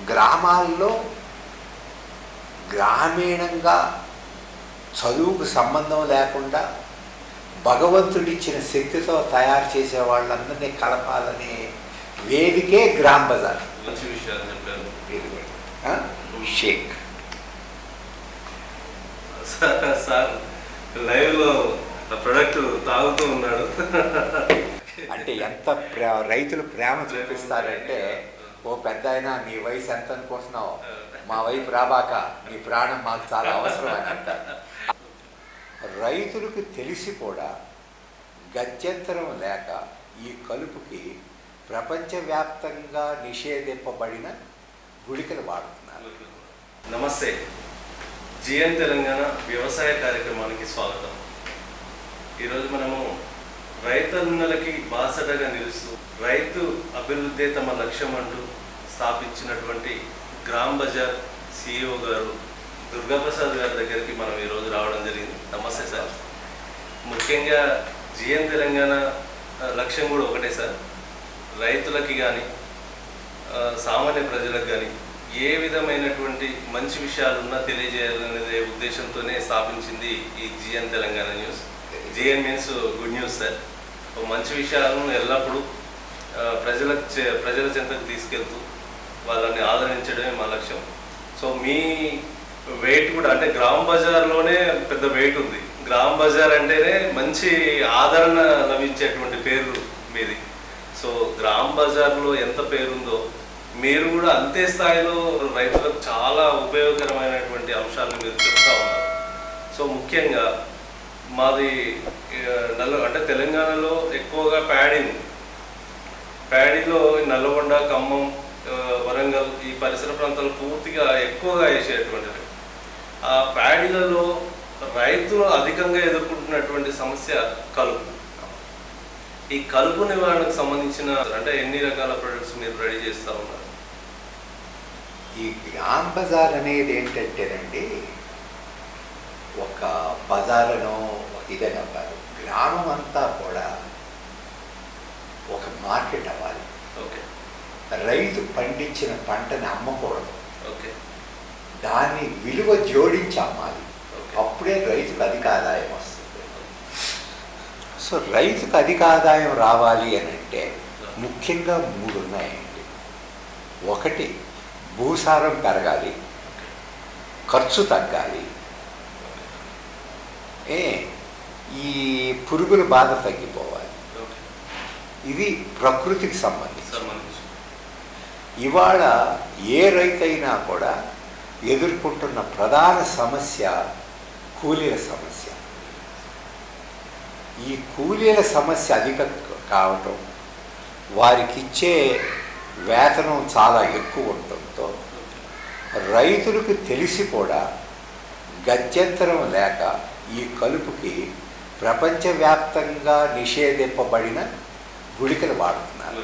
గ్రామాల్లో గ్రామీణంగా చదువుకు సంబంధం లేకుండా భగవంతుడిచ్చిన శక్తితో తయారు చేసే వాళ్ళందరినీ కలపాలనే వేదికే గ్రామ్ బజార్ మంచి విషయాలు చెప్పారు ఆ? షేక్ సార్ సార్ లైవ్ లో ప్రొడక్ట్ తాగుతూ ఉన్నాడు అంటే ఎంత ప్రే రైతులు ప్రేమ చూపిస్తారంటే ఓ పెద్ద అయినా నీ వయసు ఎంత అనుకుంటున్నావు మా వైపు రాబాక నీ ప్రాణం మాకు చాలా అవసరం అని అంటారు రైతులకు తెలిసి కూడా గత్యంతరం లేక ఈ కలుపుకి ప్రపంచవ్యాప్తంగా నిషేధింపబడిన గుళికలు వాడుతున్నారు నమస్తే జిఎన్ తెలంగాణ వ్యవసాయ కార్యక్రమానికి స్వాగతం ఈరోజు మనము రైతన్నలకి బాసటగా నిలుస్తూ రైతు అభివృద్ధి తమ లక్ష్యం అంటూ స్థాపించినటువంటి గ్రామ్ బజార్ సిఇఓ గారు దుర్గాప్రసాద్ గారి దగ్గరికి మనం ఈరోజు రావడం జరిగింది నమస్తే సార్ ముఖ్యంగా జిఎన్ తెలంగాణ ఆ, లక్ష్యం కూడా ఒకటే సార్ రైతులకి కానీ సామాన్య ప్రజలకు కానీ ఏ విధమైనటువంటి మంచి విషయాలున్నా తెలియజేయాలనే ఉద్దేశంతోనే స్థాపించింది ఈ GN Telangana news GN means good news sir ఒక మంచి విషయాలను ఎల్లప్పుడూ ఆ, ప్రజలకు చే- ప్రజల చెంతకు తీసుకెళ్తూ వాళ్ళని ఆదరించడమే మా లక్ష్యం సో మీ వెయిట్ కూడా అంటే గ్రామ్ బజార్లోనే పెద్ద వెయిట్ ఉంది గ్రామ్ బజార్ అంటేనే మంచి ఆదరణ లభించేటువంటి పేరు మీది సో గ్రామ్ బజార్లో ఎంత పేరుందో మీరు కూడా అంతే స్థాయిలో రైతులకు చాలా ఉపయోగకరమైనటువంటి అంశాలను మీరు చెప్తా ఉన్నారు సో ముఖ్యంగా మాది ఆ, నల్ల అంటే తెలంగాణలో ఎక్కువగా ప్యాడీ ఉంది ప్యాడీలో నల్లగొండ ఖమ్మం ఆ, వరంగల్ ఈ పరిసర ప్రాంతాలు పూర్తిగా ఎక్కువగా వేసేటువంటిది ఆ ప్యాడీలలో రైతులు అధికంగా ఎదుర్కొంటున్నటువంటి సమస్య కలుపు ఈ కలుపు నివారణకు సంబంధించిన అంటే ఎన్ని రకాల ప్రొడక్ట్స్ మీరు రెడీ చేస్తూ ఉన్నారు ఈ గ్రామ్ బజార్ అనేది ఏంటంటేనండి ఒక బజారునో ఒక ఇదని అవ్వాలి గ్రామం అంతా కూడా ఒక మార్కెట్ అవ్వాలి ఓకే రైతు పండించిన పంటని అమ్మకూడదు ఓకే దాన్ని విలువ జోడించి అమ్మాలి ఓకే అప్పుడే రైతుకు అధిక ఆదాయం వస్తుంది సో రైతుకు అధిక ఆదాయం రావాలి అని అంటే ముఖ్యంగా మూడు ఉన్నాయండి ఒకటి భూసారం పెరగాలి ఖర్చు తగ్గాలి ఏ ఈ పురుగుల బాధ తగ్గిపోవాలి ఓకే ఇది ప్రకృతికి సంబంధించి సంబంధించి ఇవాళ ఏ రైతైనా కూడా ఎదుర్కొంటున్న ప్రధాన సమస్య కూలీల సమస్య ఈ కూలీల సమస్య అధిక కావటం వారికి ఇచ్చే వేతనం చాలా ఎక్కువ ఉండటంతో రైతులకు తెలిసి కూడా గత్యంతరం లేక ఈ కలుపుకి ప్రపంచవ్యాప్తంగా నిషేధింపబడిన గుళికలు వాడుతున్నారు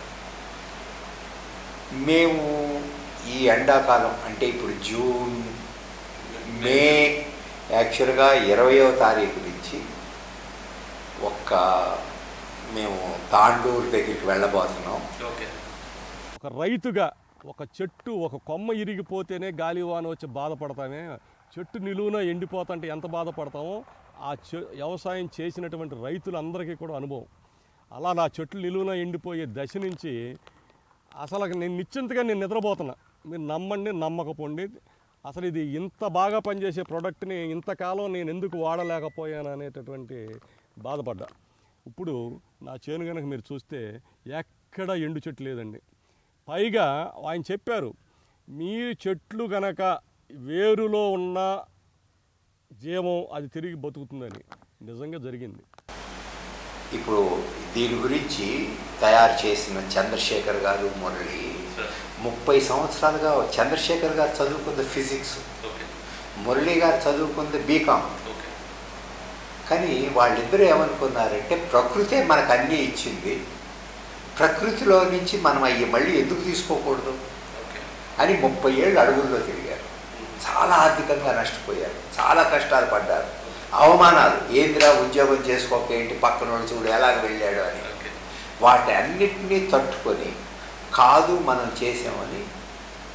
మేము ఈ ఎండాకాలం అంటే ఇప్పుడు జూన్ మే యాక్చువల్గా ఇరవయో తారీఖు నుంచి ఒక్క మేము తాండూరు దగ్గరికి వెళ్ళబోతున్నాం ఓకే ఒక రైతుగా ఒక చెట్టు ఒక కొమ్మ ఇరిగిపోతేనే గాలివాన వచ్చి బాధపడతామే చెట్టు నిలువున ఎండిపోతుంటే ఎంత బాధపడతామో ఆ చె వ్యవసాయం చేసినటువంటి రైతులందరికీ కూడా అనుభవం అలా నా చెట్లు నిలువున ఎండిపోయే దశ నుంచి అసలు నేను నిశ్చింతగా నేను నిద్రపోతున్నా మీరు నమ్మండి నమ్మకపోండి అసలు ఇది ఇంత బాగా పనిచేసే ప్రోడక్ట్ని ఇంతకాలం నేను ఎందుకు వాడలేకపోయాను అనేటటువంటి బాధపడ్డా ఇప్పుడు నా చేను కనుక మీరు చూస్తే ఎక్కడ ఎండు చెట్టు లేదండి పైగా ఆయన చెప్పారు మీ చెట్లు గనక వేరులో ఉన్న జీవం అది తిరిగి బతుకుతుందని నిజంగా జరిగింది ఇప్పుడు దీని గురించి తయారు చేసిన చంద్రశేఖర్ గారు మురళి సార్ ముప్పై సంవత్సరాలుగా చంద్రశేఖర్ గారు చదువుకుంది ఫిజిక్స్ ఓకే మురళి గారు చదువుకుంది బీకామ్ ఓకే కానీ వాళ్ళిద్దరూ ఏమనుకున్నారంటే ప్రకృతే మనకు అన్నీ ఇచ్చింది ప్రకృతిలో నుంచి మనం అవి మళ్ళీ ఎందుకు తీసుకోకూడదు ఓకే అని ముప్పై ఏళ్ళు అడుగుల్లో తిరిగారు చాలా ఆర్థికంగా నష్టపోయారు చాలా కష్టాలు పడ్డారు అవమానాలు ఏందిరా ఉద్యోగం చేసుకోక ఏంటి పక్కన వాళ్ళు చూడు ఎలాగ వెళ్ళాడు అని ఓకే వాటి అన్నిటినీ తట్టుకొని కాదు మనం చేసామని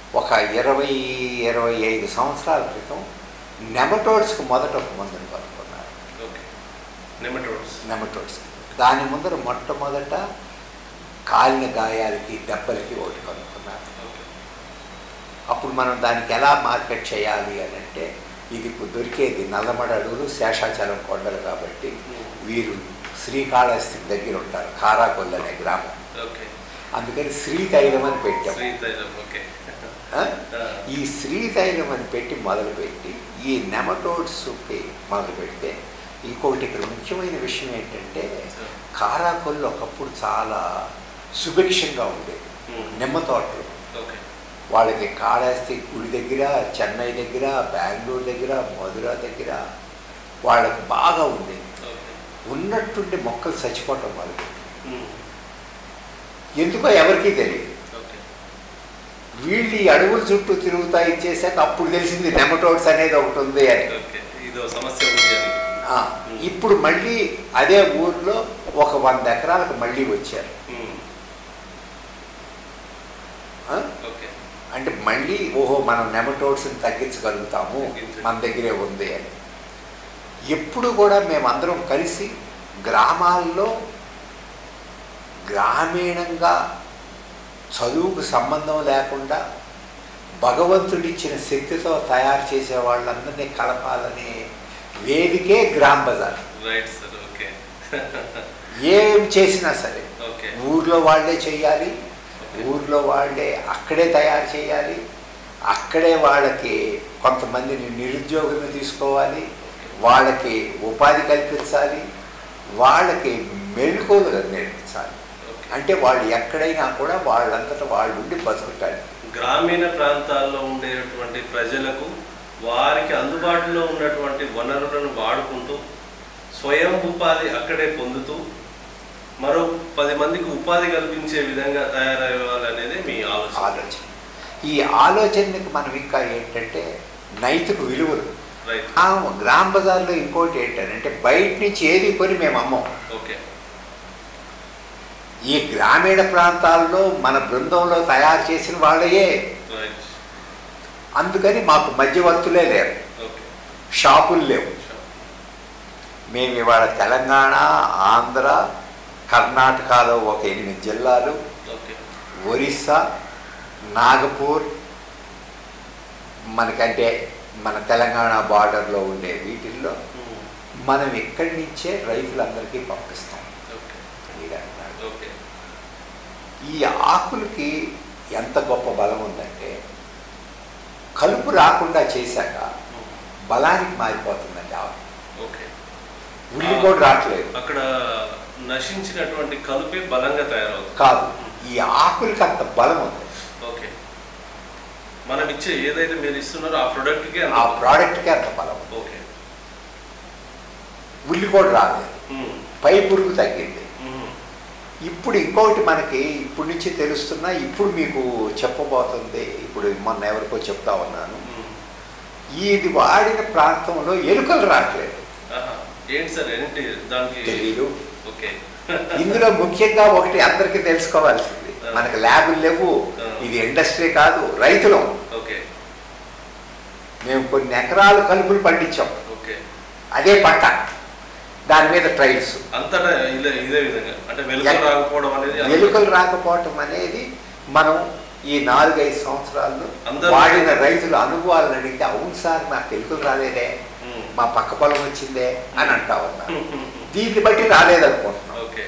ఒక ఇరవై ఇరవై ఐదు సంవత్సరాల క్రితం నెమటోడ్స్కి మొదట ఒక మందుని కనుక్కున్నారు ఓకే నెమటోడ్స్ నెమటోడ్స్ దాని ముందర మొట్టమొదట కాలిన గాయాలకి దెబ్బలకి ఒకటి కనుక్కున్నారు ఓకే అప్పుడు మనం దానికి ఎలా మార్కెట్ చేయాలి అని అంటే ఇది ఇప్పుడు దొరికేది నల్లమడ అడవులు శేషాచలం కొండలు కాబట్టి వీరు శ్రీకాళహస్తి దగ్గర ఉంటారు కారాకొల్లు అనే గ్రామం ఓకే అందుకని శ్రీతైలం అని పెట్టాం శ్రీతైలం ఓకే ఆ? ఆ, ఈ శ్రీతైలం అని పెట్టి మొదలుపెట్టి ఈ నెమటోడ్స్కి మొదలు పెడితే ఇంకొకటి ఇక్కడ ముఖ్యమైన విషయం ఏంటంటే కారాకొల్లు ఒకప్పుడు చాలా సుభిక్షంగా ఉండేది ఉమ్, నిమ్మ తోటలు ఓకే వాళ్ళకి కాళహస్తి గుడి దగ్గర చెన్నై దగ్గర బెంగళూరు దగ్గర మధుర దగ్గర వాళ్ళకి బాగా ఉండేది ఓకే ఉన్నట్టుండి మొక్కలు చచ్చిపోవటం మొదలు ఉమ్, ఎందుకో ఎవరికీ తెలియదు ఓకే వీళ్ళు ఈ అడవుల చుట్టూ తిరుగుతా ఇచ్చేసాక అప్పుడు తెలిసింది నెమటోడ్స్ అనేది ఒకటి ఉంది అని ఓకే ఇదో సమస్య ఉంది అని ఆ, ఇప్పుడు మళ్ళీ అదే ఊర్లో ఒక వంద ఎకరాలకు మళ్ళీ వచ్చారు ఉమ్, ఆ? ఓకే అంటే మళ్ళీ ఓహో మనం నెమటోడ్స్ని తగ్గించగలుగుతాము తగ్గించ- మన దగ్గరే ఉంది అని ఎప్పుడు కూడా మేమందరం కలిసి గ్రామాల్లో గ్రామీణంగా చదువుకు సంబంధం లేకుండా భగవంతుడిచ్చిన శక్తితో తయారు చేసే వాళ్ళందరినీ కలపాలనే వేదికే Gram Bazaar right sir okay ఏం చేసినా సరే ఓకే ఊర్లో వాళ్ళే చేయాలి ఊర్లో వాళ్ళే అక్కడే తయారు చేయాలి అక్కడే వాళ్ళకి కొంతమందిని నిరుద్యోగం తీసుకోవాలి వాళ్ళకి ఉపాధి కల్పించాలి వాళ్ళకి మెళుకువలు నేర్పించాలి ఓకే అంటే వాళ్ళు ఎక్కడైనా కూడా వాళ్ళంతటా వాళ్ళు ఉండి బతుకుతారు గ్రామీణ ప్రాంతాల్లో ఉండేటువంటి ప్రజలకు వారికి అందుబాటులో ఉన్నటువంటి వనరులను వాడుకుంటూ స్వయం ఉపాధి అక్కడే పొందుతూ మరో పది మందికి ఉపాధి కల్పించే విధంగా తయారవ్వాలనేది మీ ఆలోచన ఆలోచన ఈ ఆలోచనకి మనం ఇంకా ఏంటంటే నైతిక విలువలు రైట్ ఆ గ్రామ్ బజార్లో ఇంకోటి ఏంటంటే బయట నుంచి ఏది కొని మేము అమ్మం ఓకే ఈ గ్రామీణ ప్రాంతాల్లో మన బృందంలో తయారు చేసిన వాళ్ళయే రైట్ అందుకని మాకు మధ్యవర్తులే లేరు ఓకే షాపులు లేవు మేము ఇవాళ తెలంగాణ ఆంధ్ర కర్ణాటకలో ఒక ఎనిమిది జిల్లాలు ఓకే ఒరిస్సా నాగపూర్ మనకంటే మన తెలంగాణ బార్డర్లో ఉండే వీటిల్లో మనం ఇక్కడి నుంచే రైతులందరికీ పంపిస్తాం ఓకే మీరన్నారు. ఓకే ఈ ఆకులకి ఎంత గొప్ప బలం ఉందంటే కలుపు రాకుండా చేశాక బలానికి మారిపోతుందండి ఆకు ఓకే ఉల్లి కూడా రావట్లేదు అక్కడ నశించినటువంటి కలుపే బలంగా తయారవుతుంది కాదు ఈ ఆకులకి అంత బలం ఉంది ఓకే మనం ఇచ్చే ఏదైతే మీరు ఇస్తున్నారో ఆ ప్రొడక్ట్కే ఆ ప్రోడక్ట్కి అంత బలం ఉంది. ఓకే ఉల్లి కూడా రాలేదు ఉమ్, పై పురుగు తగ్గింది ఉమ్, ఇప్పుడు ఇంకొకటి మనకి ఇప్పటి నుంచి తెలుస్తున్నా ఇప్పుడు మీకు చెప్పబోతుంది ఇప్పుడు మొన్న ఎవరికో చెప్తా ఉన్నాను ఉమ్. ఇది వాడిన ప్రాంతంలో ఎలుకలు రావట్లేదు ఆహా. ఏంటి సార్ ఏంటి దానికి తెలీదు ఓకే ఇందులో ముఖ్యంగా ఒకటి అందరికీ తెలుసుకోవాల్సింది మనకి ల్యాబులు లేవు ఇది ఇండస్ట్రీ కాదు రైతులం ఓకే మేము కొన్ని ఎకరాలు కలుపులు పండించాం ఓకే అదే పంట దాని మీద ట్రైల్స్ అంతటా ఇదే ఇదే విధంగా అంటే వెలుగు రాకపోవడం అనేది అంత- ఎలుకలు రాకపోవటం అనేది మనం ఈ నాలుగైదు సంవత్సరాల్లో అందరూ- వాడిన రైతుల అనుభవాలను అడిగితే అవును సార్ నాకు ఎలుకలు రాలేదే ఉమ్, మా పక్క పొలం వచ్చిందే అని అంటా ఉన్నారు ఉమ్, ఉమ్, ఉమ్. దీన్ని బట్టి రాలేదనుకుంటున్నాం ఓకే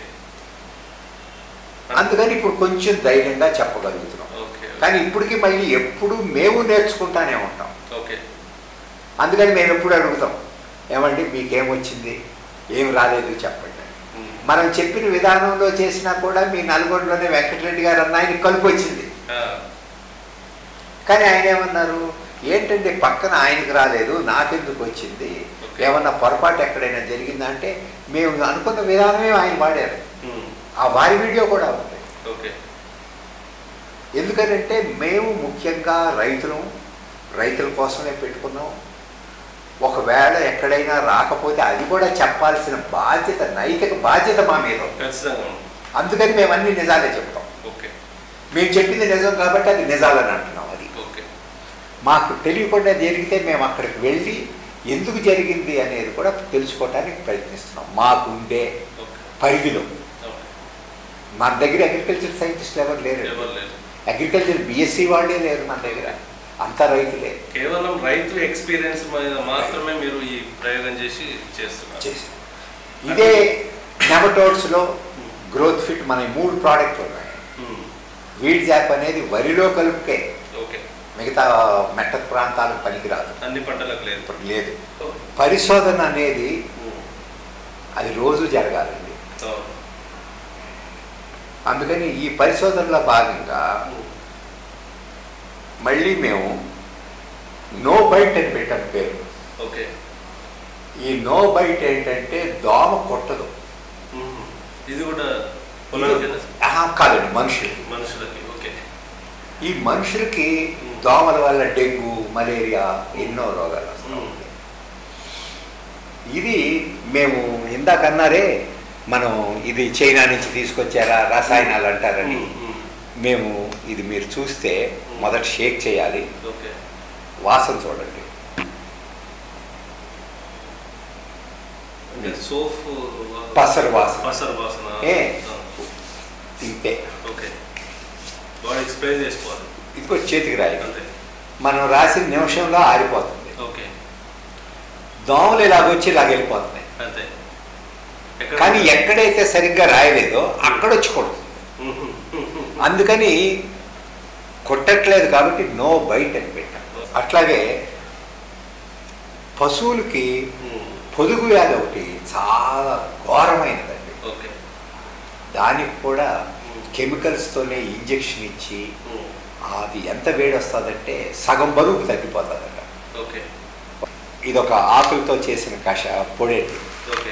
అందుకని ఇప్పుడు కొంచెం ధైర్యంగా చెప్పగలుగుతున్నాం ఓకే కానీ ఇప్పటికీ మళ్ళీ ఎప్పుడు మేము నేర్చుకుంటానే ఉంటాం ఓకే అందుకని మేము ఎప్పుడు అడుగుతాం ఏమండి మీకేమొచ్చింది ఏం రాలేదు చెప్పండి ఉమ్, మనం చెప్పిన విధానంలో చేసినా కూడా మీ నల్గొండలోనే వెంకటరెడ్డి గారు అన్న ఆయనకి కలుపు వచ్చింది ఆ, కానీ ఆయన ఏమన్నారు ఏంటంటే పక్కన ఆయనకి రాలేదు నాకెందుకు వచ్చింది Okay. ఏమన్నా పొరపాటు ఎక్కడైనా జరిగిందా అంటే మేము అనుకున్న విధానమే ఆయన వాడారు ఉమ్, ఆ వారి వీడియో కూడా ఉంది ఓకే ఎందుకనంటే మేము ముఖ్యంగా రైతులం రైతుల కోసమే పెట్టుకున్నాం ఒకవేళ ఎక్కడైనా రాకపోతే అది కూడా చెప్పాల్సిన బాధ్యత నైతిక బాధ్యత మా మీద ఉంది. ఖచ్చితంగా ఉంది అందుకని మేము అన్ని నిజాలే చెప్తాం ఓకే మేము చెప్పింది నిజం కాబట్టి అది నిజాలని అంటున్నాం అది ఓకే మాకు తెలియకుండా జరిగితే మేము అక్కడికి వెళ్ళి ఎందుకు జరిగింది అనేది కూడా తెలుసుకోవడానికి ప్రయత్నిస్తున్నాం మాకుండే ఓకే పరిధిలో ఓకే మన దగ్గర అగ్రికల్చర్ సైంటిస్టులు ఎవరు లేరు ఎవరు లేదు అగ్రికల్చర్ బీఎస్సీ వాళ్ళే లేరు మన దగ్గర అంతా రైతులే కేవలం రైతు ఎక్స్పీరియన్స్ మీద మాత్రమే మీరు ఈ ప్రయోగం చేసి చేస్తున్నారు చేసాం ఇదే నెమటోడ్స్లో గ్రోత్ ఫిట్ మన ఈ మూడు ప్రోడక్ట్లు ఉన్నాయి ఉమ్, వీడ్ జాప్ అనేది వరిలో కలుపుకే ఓకే మిగతా మెట్ట ప్రాంతాలకు పనికిరాదు అన్ని పంటలకు లేదు ఇప్పుడు లేదు పరిశోధన అనేది ఉమ్, అది రోజు జరగాలండి అవును. అందుకని ఈ పరిశోధనలో భాగంగా ఉమ్, మళ్ళీ మేము నో బైట్ అని పెట్టాం పేరు ఓకే ఈ నో బైట్ ఏంటంటే దోమ కొట్టదు ఉమ్, ఇది కూడా పొలానికి ఆహా, కాదండి మనుషులకి మనుషులకి ఓకే ఈ మనుషులకి దోమల వల్ల డెంగ్యూ మలేరియా ఎన్నో రోగాలు వస్తూ ఉమ్. ఉంటాయి ఇది మేము ఇందాక అన్నారే మనం ఇది చైనా నుంచి తీసుకొచ్చారా రసాయనాలు అంటారని ఉమ్, ఉమ్, మేము ఇది మీరు చూస్తే మొదట షేక్ చేయాలి ఓకే వాసన చూడండి అంటే సోఫ్ పసరు వాసన. పసరు వాసన ఏ? ఆ, ఇంతే ఓకే బాడీకి స్ప్రే చేసుకోవాలి ఇదిగో చేతికి రాయి అంతే మనం రాసిన నిమిషంలో ఆరిపోతుంది ఓకే దోమలు ఇలాగొచ్చి ఇలాగ వెళ్ళిపోతున్నాయి అంతే ఎక్కడ కానీ ఎక్కడైతే సరిగ్గా రాయలేదో అక్కడ వచ్చి కొడుతుంది ఉహు, ఉహు, అందుకని కొట్టట్లేదు కాబట్టి నో బైట్ అని పెట్టాం అట్లాగే పశువులకి ఉమ్, పొదుగు వ్యాధి ఒకటి చాలా ఘోరమైనదండి ఓకే దానికి కూడా కెమికల్స్తోనే ఇంజెక్షన్ ఇచ్చి ఉమ్, అది ఎంత వేడి వస్తుందంటే సగం బరువుకు తగ్గిపోతుందట ఓకే ఇదొక ఆకులతో చేసిన కష పొడేది ఓకే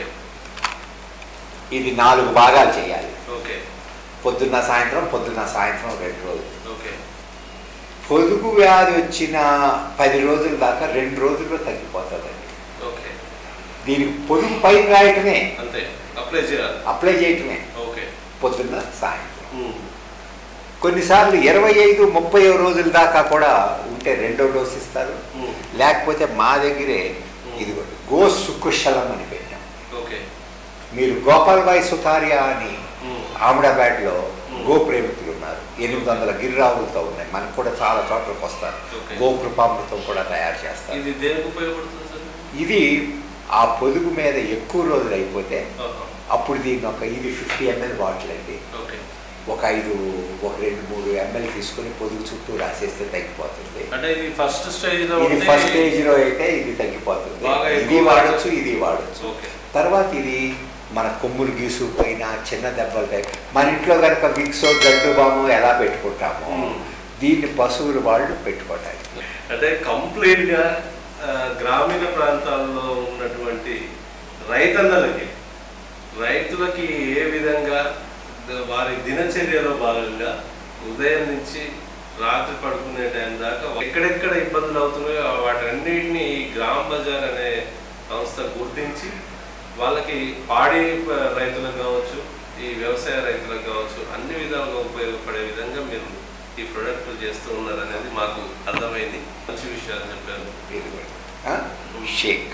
ఇది నాలుగు భాగాలు చేయాలి ఓకే పొద్దున్న సాయంత్రం పొద్దున్న సాయంత్రం రెండు రోజులు ఓకే పొదుగు వ్యాధి వచ్చిన పది రోజుల దాకా రెండు రోజుల్లో తగ్గిపోతుందండి ఓకే దీనికి పొదుగు పైన రాయటమే అంతే అప్లై చేయాలి అప్లై చేయటమే ఓకే పొద్దున్న సాయంత్రం ఉమ్, కొన్నిసార్లు ఇరవై ఐదు ముప్పై రోజుల దాకా కూడా ఉంటే రెండో డోస్ ఇస్తారు ఉమ్, లేకపోతే మా దగ్గరే ఇదిగోండి గో సుకుశలం అని పెట్టాం ఓకే మీరు గోపాల్బాయ్ సుతారియా అని ఉమ్, ఆమడాబాద్లో Hmm. గో ప్రేమికులు ఉన్నారు ఎనిమిది వందల గిరిరావులతో ఉన్నాయి మనకు కూడా చాలా చోట్లకు వస్తారు Okay. గో కృపామృతం కూడా తయారు చేస్తారు ఇది దేనికి ఉపయోగపడుతుంది సార్ ఇది ఆ పొదుగు మీద ఎక్కువ రోజులు అయిపోతే ఆహా, అప్పుడు దీన్ని ఒక ఇది ఫిఫ్టీ ఎంఎల్ బాటిల్ అండి ఓకే ఒక ఐదు ఒక రెండు మూడు ఎంఎల్ తీసుకొని పొదుగు చుట్టూ రాసేస్తే తగ్గిపోతుంది అంటే ఇది ఫస్ట్ స్టేజ్ లో ఇది ఉంటే- ఫస్ట్ స్టేజ్ లో అయితే ఇది తగ్గిపోతుంది బాగా ఇది ఎక్కువ వాడచ్చు ఇది వాడచ్చు ఓకే తర్వాత ఇది మన కొమ్ములు గీసుకుపోయిన చిన్న దెబ్బలు తగ్గి మన ఇంట్లో కనుక విక్సో గడ్డు బాము ఎలా పెట్టుకుంటామో Hmm. దీన్ని పశువులు వాళ్ళు పెట్టుకోవటానికి అంటే కంప్లీట్ గా ఆ, గ్రామీణ ప్రాంతాల్లో ఉన్నటువంటి రైతన్నలకి రైతులకి ఏ విధంగా ద- వారి దినచర్యలో భాగంగా ఉదయం నుంచి రాత్రి పడుకునే టైం దాకా ఎక్కడెక్కడ ఇబ్బందులు అవుతున్నాయో వాటన్నిటిని ఈ గ్రామ్ బజార్ అనే సంస్థ గుర్తించి వాళ్ళకి పాడి ప- రైతులకు కావచ్చు ఈ వ్యవసాయ రైతులకు కావచ్చు అన్ని విధాలుగా ఉపయోగపడే విధంగా మీరు ఈ ప్రొడక్ట్ చేస్తూ ఉన్నారు అనేది మాకు అర్థమైంది మంచి విషయాలు చెప్పారు ఇదిగోండి. ఆ? షేక్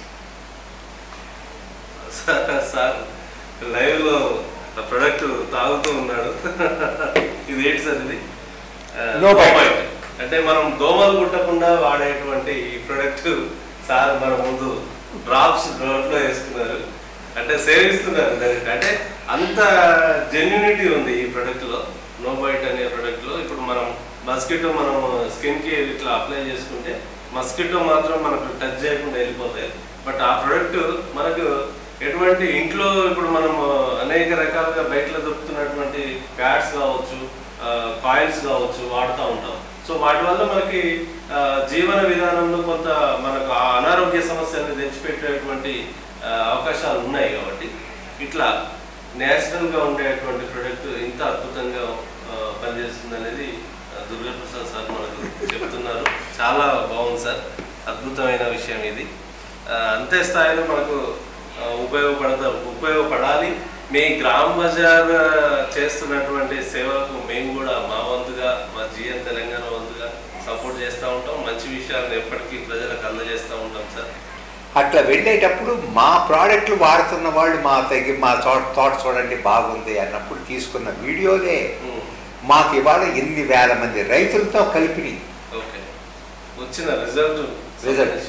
సార్ సార్ లైవ్ లో ఆ ప్రొడక్ట్ తాగుతూ ఉన్నాడు ఇది ఏంటి సార్ ఇది ఆ, No bite. bite. అంటే మనం దోమలు కుట్టకుండా వాడేటువంటి ఈ ప్రొడక్ట్ సార్ మన ముందు డ్రాప్స్ నోట్లో వేసుకున్నారు అంటే సేవిస్తున్నారు direct. అంటే అంత జెన్యునిటీ ఉంది ఈ ప్రొడక్ట్ లో నో బైట్ అనే ప్రొడక్ట్ లో ఇప్పుడు మనం మస్కిటో మనం స్కిన్ కి ఇట్లా అప్లై చేసుకుంటే మస్కిటో మాత్రం మనకు టచ్ చేయకుండా వెళ్ళిపోతాయి బట్ ఆ ప్రొడక్ట్ మనకు ఎటువంటి ఇంట్లో ఇప్పుడు మనం అనేక రకాలుగా బయటలో దొరుకుతున్నటువంటి ప్యాడ్స్ కావచ్చు కాయిల్స్ కావచ్చు వాడుతూ ఉంటాం సో వాటి వల్ల మనకి ఆ, జీవన విధానంలో కొంత మనకు ఆ అనారోగ్య సమస్యలను తెచ్చిపెట్టేటువంటి ఆ, అవకాశాలు ఉన్నాయి కాబట్టి ఇట్లా నేచురల్ గా ఉండేటువంటి ప్రొడక్ట్ ఇంత అద్భుతంగా ఆ, పనిచేస్తుంది అనేది ఆ, దుర్గా ప్రసాద్ సార్ మనకు చెప్తున్నారు చాలా బాగుంది సార్ అద్భుతమైన విషయం ఇది ఆ, అంతే స్థాయిలో మనకు ఆ, ఉపయోగపడతా ఉపయోగపడాలి మీ గ్రామ్ బజార్ ఆ, చేస్తున్నటువంటి సేవలకు మేము కూడా మా వంతుగా మా జిఎన్ తెలంగాణ వంతుగా సపోర్ట్ చేస్తూ ఉంటాం మంచి విషయాలను ఎప్పటికీ ప్రజలకు అందజేస్తూ ఉంటాం సార్ అట్లా వెళ్ళేటప్పుడు మా ప్రోడక్ట్లు వాడుతున్న వాళ్ళు మా దగ్గర మా తోట తోట చూడండి బాగుంది అన్నప్పుడు తీసుకున్న వీడియోలే ఉమ్, మాకు ఇవాళ ఎన్ని వేల మంది రైతులతో కలిపి ఓకే వచ్చిన రిజల్ట్ Result.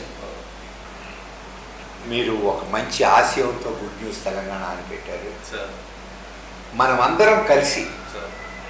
మీరు ఒక మంచి ఆశయంతో గుడ్ న్యూస్ తెలంగాణ అని పెట్టారు సార్ మనం అందరం కలిసి సార్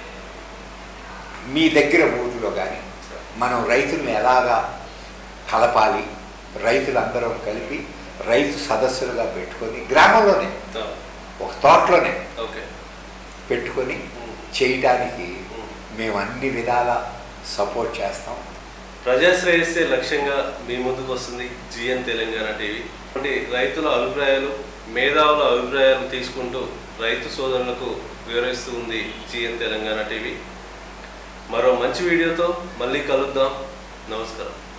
మీ దగ్గర ఊరిలో కానీ సార్ మనం రైతులను ఎలాగా కలపాలి రైతులందరం కలిపి రైతు సదస్సులుగా పెట్టుకొని గ్రామంలోనే సార్ ఒక తోటలోనే ఓకే పెట్టుకొని ఉమ్, చేయటానికి ఉమ్. మేము అన్ని విధాల సపోర్ట్ చేస్తాం ప్రజాశ్రేయస్సే లక్ష్యంగా మీ ముందుకు వస్తుంది జిఎన్ తెలంగాణ టీవీ అంటే రైతుల అభిప్రాయాలు మేధావుల అభిప్రాయాలు తీసుకుంటూ రైతు సోదరులకు వివరిస్తూ ఉంది జిఎన్ తెలంగాణ టీవీ మరో మంచి వీడియోతో మళ్ళీ కలుద్దాం నమస్కారం